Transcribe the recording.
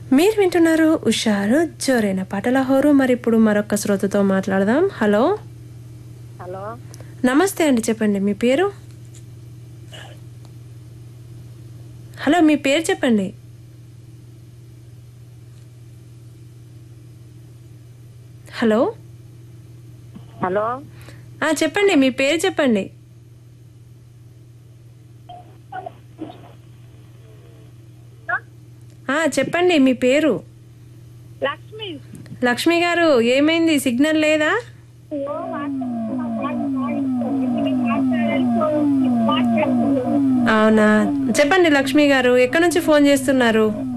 మీరు వింటున్నారు ఉషారు జోరైన పాటల హోరు మరి ఇప్పుడు మరొక శ్రోతతో మాట్లాడదాం హలో హలో నమస్తే అండి చెప్పండి మీ పేరు హలో మీ పేరు చెప్పండి హలో హలో ఆ, చెప్పండి మీ పేరు చెప్పండి ఆ, చెప్పండి మీ పేరు లక్ష్మి లక్ష్మి గారు ఏమైంది సిగ్నల్ లేదా అవునా చెప్పండి లక్ష్మి గారు ఎక్కడి నుంచి ఫోన్ చేస్తున్నారు